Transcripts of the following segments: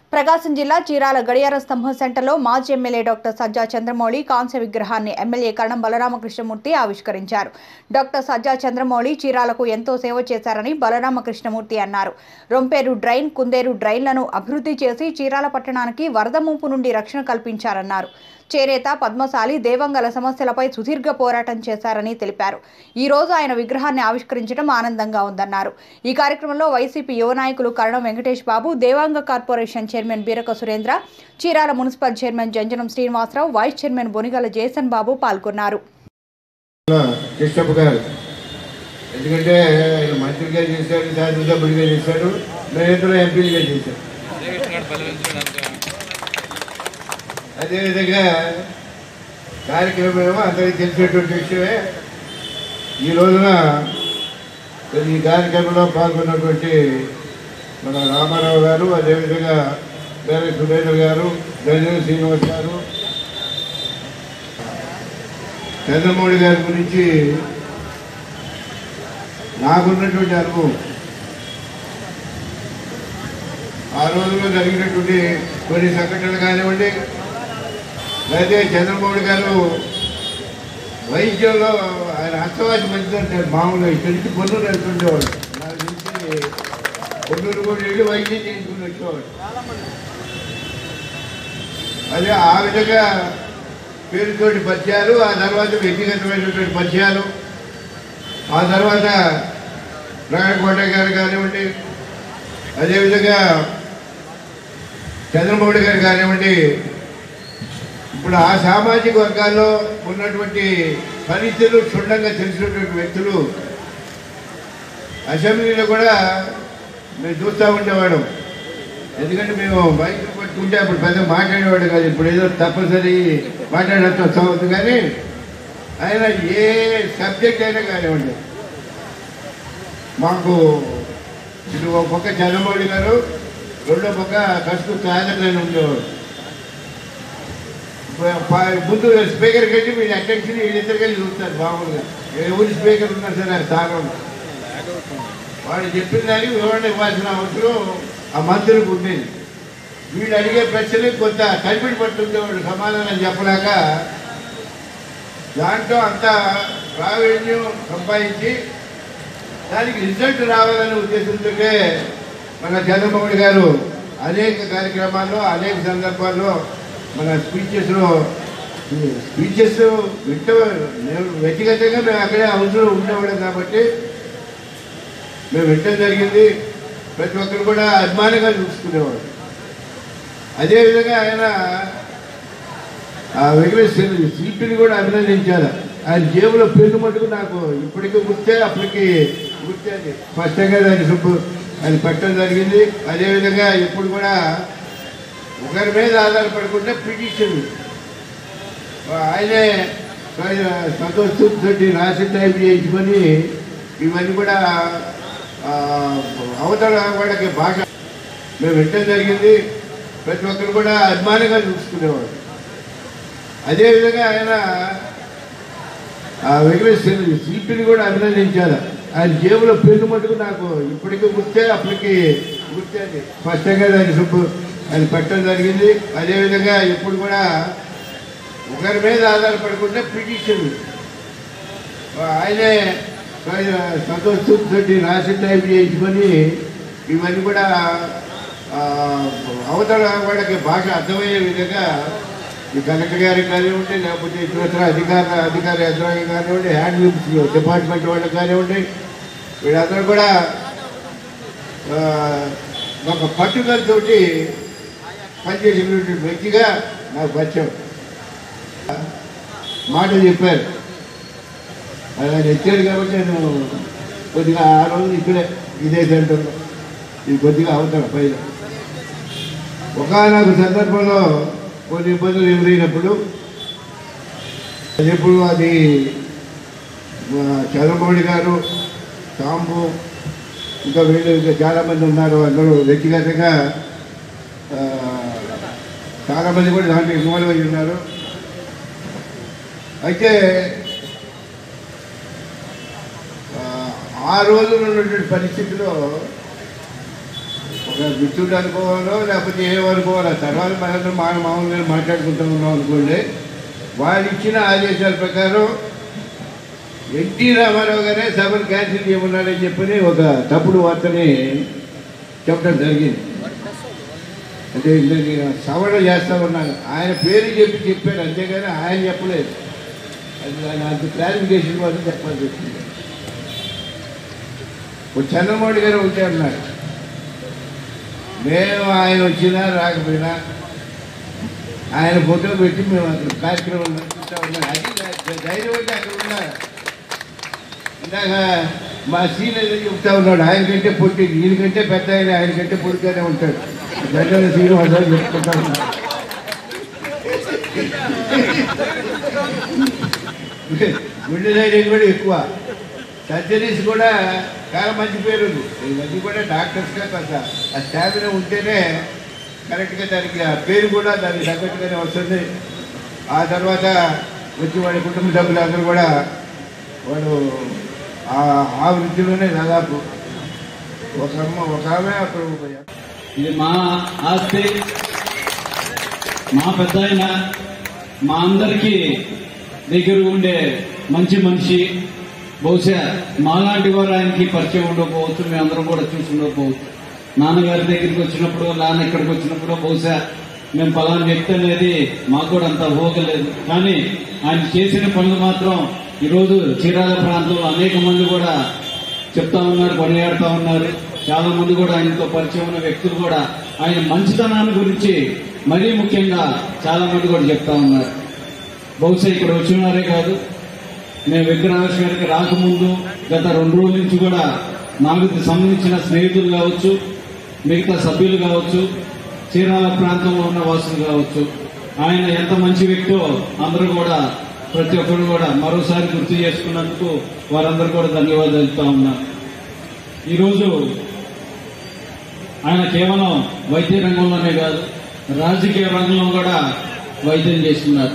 ప్రకాశం జిల్లా చీరాల గడియార స్తంభం సెంటర్లో మాజీ ఎమ్మెల్యే డాక్టర్ సజ్జా చంద్రమౌళి కాంస్య విగ్రహాన్ని ఎమ్మెల్యే కరణం బలరామకృష్ణమూర్తి ఆవిష్కరించారు డాక్టర్ సజ్జా చంద్రమౌళి చీరాలకు ఎంతో సేవ చేశారని బలరామకృష్ణమూర్తి అన్నారు రొంపేరు డ్రైన్ కుందేరు డ్రైన్లను అభివృద్ధి చేసి చీరాల పట్టణానికి వరద ముంపు నుండి రక్షణ కల్పించారన్నారు చేనేత పద్మశాలి దేవంగల సమస్యలపై సుదీర్ఘ పోరాటం చేశారని తెలిపారు ఈ రోజు ఆయన విగ్రహాన్ని ఆవిష్కరించడం ఆనందంగా ఉందన్నారు ఈ కార్యక్రమంలో వైసీపీ యువ నాయకులు Karanam Venkatesh Babu Devanga corporation chairman Beeraka Surendra Chirala municipal chairman Janjanam Srinivasarao vice chairman Bonigala Jason Babu పాల్గొన్నారు కృష్ణప్ప గారు ఎందుకంటే ఆయన మంత్రిగా చేశాడు శాసనసభ్యుడిగా చేశాడు మేమిద్దరం ఎంపీలుగా చేశాడు అదేవిధంగా కార్యక్రమం ఏమో అందరికీ తెలిసినటువంటి విషయమే ఈ రోజున మరి ఈ కార్యక్రమంలో పాల్గొన్నటువంటి మన రామారావు గారు అదేవిధంగా వేరే సురేంద్ర గారు గజన శ్రీనివాస్ గారు చంద్రమౌళి గారి గురించి నాకున్నటువంటి అనుభవం ఆ రోజుల్లో జరిగినటువంటి కొన్ని సంఘటనలు కానివ్వండి అయితే చంద్రమౌళి గారు వైద్యంలో ఆయన హస్తవాసి మంచిదంటే మామూలుగా ఇక్కడి నుంచి పొన్నూరు వెళ్తుండేవాడు నాకు తెలిసి పొన్నూరు కూడా వెళ్ళి వైద్యం చేయించుకుని వచ్చేవాడు అదే ఆ విధంగా పేరుతోటి పద్యాలు ఆ తర్వాత వ్యక్తిగతమైనటువంటి పద్యాలు ఆ తర్వాత నారాయణకోట గారు కానివ్వండి అదేవిధంగా చంద్రమౌళి గారు కానివ్వండి ఇప్పుడు ఆ సామాజిక వర్గాల్లో ఉన్నటువంటి పరిస్థితులు క్షుణ్ణంగా తెలిసినటువంటి వ్యక్తులు అసెంబ్లీలో కూడా మేము చూస్తూ ఉండేవాడు ఎందుకంటే మేము బయట పట్టుకుంటే అప్పుడు పెద్ద మాట్లాడేవాడు కాదు ఇప్పుడు ఏదో తప్పనిసరి మాట్లాడచ్చు వస్తుంది కానీ ఆయన ఏ సబ్జెక్ట్ అయినా కానివ్వండి మాకు ఇటు ఒక పక్క చంద్రమౌళి గారు రెండో పక్క కసుకు కాదని ఉండేవాడు ప- ప- ముందు స్పీకర్ కట్టి వీళ్ళ అటెన్షన్ వీళ్ళిద్దరు కలిసి చూస్తారు మామూలుగా ఎవరి స్పీకర్ ఉన్నా సరే ఆ స్థానం వాడు చెప్పిన దానికి వివరణ ఇవ్వాల్సిన అవసరం ఆ మంత్రులకు ఉండేది వీళ్ళు అడిగే ప్రశ్నలకు కొంత కనిపిడి పట్టుండేవాడు సమాధానం చెప్పలేక దాంట్లో అంత ప్రావీణ్యం సంపాదించి దానికి రిజల్ట్ రావాలనే ఉద్దేశంతో మన చంద్రబాబు గారు అనేక కార్యక్రమాల్లో అనేక సందర్భాల్లో మన స్పీచెస్లో స్పీచెస్ వింట నేను వ్యక్తిగతంగా మేము అక్కడే అవసరం ఉండేవాళ్ళం కాబట్టి మేము వింటం జరిగింది ప్రతి ఒక్కరు కూడా అభిమానంగా చూసుకునేవాడు అదేవిధంగా ఆయన ఆ వెంకటేశ్వర శిల్పి- శిల్పిని కూడా అభినందించారు ఆయన జేబులో పెన్ను మటుకు నాకు ఇప్పటికీ గుర్తే అప్పటికి గుర్తే అది స్పష్టంగా దాని సుబ్బు అది పెట్టడం జరిగింది అదేవిధంగా ఇప్పుడు కూడా ఒకరి మీద ఆధారపడకుండా పిటిషన్ ఆయనే సంతోషంతో రాసి టైప్ చేయించుకొని ఇవన్నీ కూడా ఆ, అవతల వాళ్ళకి భాష మేము వింటం జరిగింది ప్రతి ఒక్కరు కూడా అభిమానంగా చూసుకునేవాడు అదేవిధంగా ఆయన ఆ వెంకటేశ్వర శిల్పి- శిల్పిని కూడా అభినందించారు ఆయన జేబులో పెన్ను మటుకు నాకు ఇప్పటికీ గుర్తే అప్పటికి గుర్తే అది స్పష్టంగా దాని సుబ్బు అది పెట్టడం జరిగింది అదేవిధంగా ఇప్పుడు కూడా ఒకరి మీద ఆధారపడకుండా పిటిషన్ ఆయనే సంతోషంతో రాసి టైప్ చేయించుకొని ఇవన్నీ కూడా ఆ, అవతల వాళ్ళకి భాష అర్థమయ్యే విధంగా ఈ కలెక్టర్ గారికి కానివ్వండి లేకపోతే ఇతర అధికార అధికార యంత్రాంగం కానివ్వండి హ్యాండ్లూమ్స్ డిపార్ట్మెంట్ వాళ్ళకి కానివ్వండి వీళ్ళందరూ కూడా ఆ, ఒక పట్టుదలతోటి పనిచేసినటువంటి వ్యక్తిగా నాకు పరిచయం మాట చెప్పారు ఆయన ఇచ్చాడు కాబట్టి నేను కొద్దిగా ఆ రోజు ఇక్కడే ఇదే సెంటర్లో ఇది కొద్దిగా అవుతాను పైన ఒకనొక సందర్భంలో కొన్ని ఇబ్బందులు ఎదురైనప్పుడు అది ఎప్పుడు అది మా చంద్రమౌళి గారు సాంబు ఇంకా వీళ్ళు ఇంకా చాలామంది ఉన్నారు అందరూ వ్యక్తిగతంగా ఆ, చాలామంది కూడా దాంట్లో ఇన్వాల్వ్ అయి ఉన్నారు అయితే ఆ, ఆ రోజున ఉన్నటువంటి పరిస్థితిలో ఒక మిత్రుడు అనుకోవాలో లేకపోతే ఏమనుకోవాలో తర్వాత మనందరం మన మామూలుగా మాట్లాడుకుంటూ ఉన్నాం అనుకోండి వాళ్ళు ఇచ్చిన ఆదేశాల ప్రకారం ఎన్టీ రామారావు గారే సభను క్యాన్సిల్ చేయమన్నారని చెప్పని ఒక తప్పుడు వార్తని చెప్పడం జరిగింది అంటే ఇందులో సవరణ చేస్తా ఉన్నాను ఆయన పేరు చెప్పి చెప్పాడు అంతేగాని ఆయన చెప్పలేదు అది దాని అంత క్లారిఫికేషన్ వల్ల చెప్పాల్సి వచ్చింది ఇప్పుడు చంద్రమోహన్ గారు ఒకటే అన్నారు మేము ఆయన వచ్చినా రాకపోయినా ఆయన ఫోటో పెట్టి మేము అక్కడ కార్యక్రమం నడుపుతా ఉన్నాం అది ధై- ధైర్యం అంటే అక్కడ ఉన్నారు ఇందాక మా సీనియర్ చెప్తా ఉన్నాడు ఆయన కంటే పొట్టి ఈయనకంటే పెద్ద ఆయన ఆయన కంటే పొడిగానే ఉంటాడు గంటల శ్రీనివాసరావు చెప్పుకుంటా ఉన్నాడు గుండె ధైర్యం కూడా ఎక్కువ సర్జరీస్ కూడా చాలా మంచి పేరు ఉంది ఈ మధ్య కూడా డాక్టర్స్గా కొంత ఆ స్టామినా ఉంటేనే కరెక్ట్గా దానికి ఆ పేరు కూడా దానికి తగ్గట్టుగానే వస్తుంది ఆ తర్వాత వచ్చి వాడి కుటుంబ సభ్యులందరూ కూడా వాడు ఆ- ఆ వృత్తిలోనే దాదాపు ఒక అమ్మ ఒక ఆమె అక్కడ ఒక- ఇది మా ఆస్తి మా పెద్ద ఆయన మా అందరికీ దగ్గర ఉండే మంచి మనిషి బహుశా మాలాంటి వారు ఆయనకి పరిచయం ఉండకపోవచ్చు మేము అందరం కూడా చూసి ఉండకపోవచ్చు నాన్నగారి దగ్గరికి వచ్చినప్పుడు నాన్న ఇక్కడికి వచ్చినప్పుడు బహుశా మేము పలానా వ్యక్తి అనేది మాకు కూడా అంత ఊహలేదు కానీ ఆయన చేసిన పనులు మాత్రం ఈరోజు చీరాల ప్రాంతంలో అనేక మంది కూడా చెప్తా ఉన్నారు కొనియాడుతా ఉన్నారు చాలా మంది కూడా ఆయనతో పరిచయం ఉన్న వ్యక్తులు కూడా ఆయన మంచితనాన్ని గురించి మరీ ముఖ్యంగా చాలా మంది కూడా చెప్తా ఉన్నారు బహుశా ఇక్కడ వచ్చినారే కాదు నేను విగ్రహావిష్కరణకి రాకముందు గత రెండు రోజుల నుంచి కూడా నాకు సంబంధించిన స్నేహితులు కావచ్చు మిగతా సభ్యులు కావచ్చు చీరాల ప్రాంతంలో ఉన్న వాసులు కావచ్చు ఆయన ఎంత మంచి వ్యక్తో అందరూ కూడా ప్రతి ఒక్కరు కూడా మరోసారి గుర్తు చేసుకున్నందుకు వారందరూ కూడా ధన్యవాదాలు తెలుపుతా ఉన్నారు ఈరోజు ఆయన కేవలం వైద్య రంగంలోనే కాదు రాజకీయ రంగంలో కూడా వైద్యం చేస్తున్నారు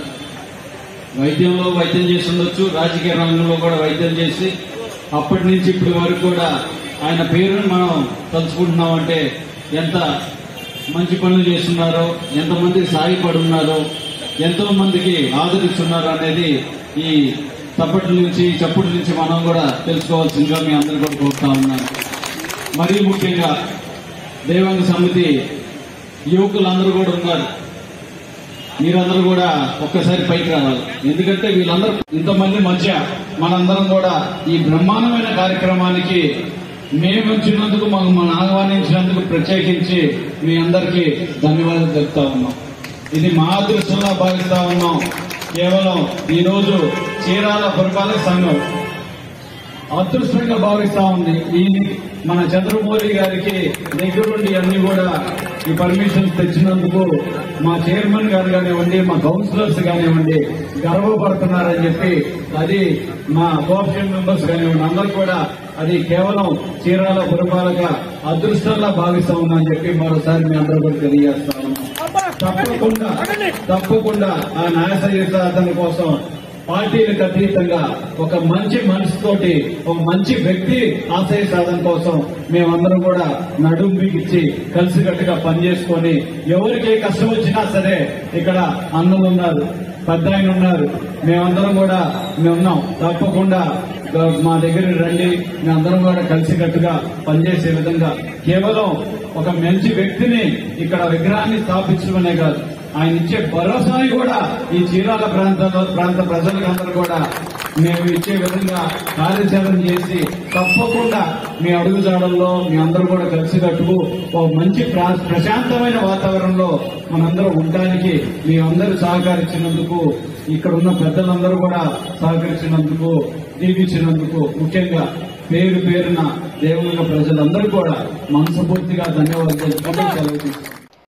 వైద్యంలో వైద్యం చేసి ఉండొచ్చు రాజకీయ రంగంలో కూడా వైద్యం చేసి అప్పటి నుంచి ఇప్పటి వరకు కూడా ఆయన పేరుని మనం తలుచుకుంటున్నాం అంటే ఎంత మంచి పనులు చేస్తున్నారో ఎంతమందికి సాయపడి ఉన్నారో ఎంతో మందికి ఆదరిస్తున్నారు అనేది ఈ తప్పటి నుంచి చప్పుడు నుంచి మనం కూడా తెలుసుకోవాల్సిందిగా మీ అందరూ కూడా కోరుతా ఉన్నాను మరీ ముఖ్యంగా దేవాంగ సమితి యువకులందరూ కూడా ఉన్నారు మీరందరూ కూడా ఒక్కసారి పైకి రావాలి ఎందుకంటే వీళ్ళందరూ ఇంతమంది మధ్య మనందరం కూడా ఈ బ్రహ్మాండమైన కార్యక్రమానికి మేము వచ్చినందుకు మాకు మనం ఆహ్వానించినందుకు ప్రత్యేకించి మీ అందరికీ ధన్యవాదాలు తెలుపుతా ఉన్నాం ఇది మా అదృష్టంగా భావిస్తా ఉన్నాం కేవలం ఈ రోజు చీరాల పురపాలక సంఘం అదృష్టంగా భావిస్తా ఉంది ఈ మన చంద్రమౌళి గారికి దగ్గరుండి అన్ని కూడా ఈ పర్మిషన్స్ తెచ్చినందుకు మా చైర్మన్ గారు కానివ్వండి మా కౌన్సిలర్స్ కానివ్వండి గర్వపడుతున్నారని చెప్పి అది మా కోఆప్షన్ మెంబర్స్ కానివ్వండి అందరూ కూడా అది కేవలం చీరాల పురపాలక అదృష్టంగా భావిస్తా ఉందని చెప్పి మరోసారి మీ అందరూ కూడా తెలియజేస్తా ఉన్నాం తప్పకుండా తప్పకుండా ఆ న్యాయ సాధన కోసం పార్టీలకు అతీతంగా ఒక మంచి మనసుతోటి ఒక మంచి వ్యక్తి ఆశయ సాధన కోసం మేమందరం కూడా నడుం బిగించి కలిసికట్టుగా పనిచేసుకొని ఎవరికి ఏ కష్టం వచ్చినా సరే ఇక్కడ అన్నలు ఉన్నారు పెద్ద ఆయన ఉన్నారు మేమందరం కూడా మేమున్నాం తప్పకుండా మా దగ్గర రండి మేమందరం కూడా కలిసికట్టుగా పనిచేసే విధంగా కేవలం ఒక మంచి వ్యక్తిని ఇక్కడ విగ్రహాన్ని స్థాపించడమనే కాదు ఆయన ఇచ్చే భరోసాని కూడా ఈ చీరాల ప్రాంతంలో ప్రాంత ప్రజలకందరూ కూడా మేము ఇచ్చే విధంగా కార్యాచరణ చేసి తప్పకుండా మీ అడుగుజాడల్లో మీ అందరూ కూడా కలిసికట్టుకు ఒక మంచి ప్రా- ప్రశాంతమైన వాతావరణంలో మనందరం ఉండడానికి మీ అందరూ సహకరించినందుకు ఇక్కడ ఉన్న పెద్దలందరూ కూడా సహకరించినందుకు దీవించినందుకు ముఖ్యంగా పేరు పేరున దేవుళ్ళ ప్రజలందరూ కూడా మనస్ఫూర్తిగా ధన్యవాదాలు తెలుపుకుంటూ సెలవు తీసుకుంటున్నాను.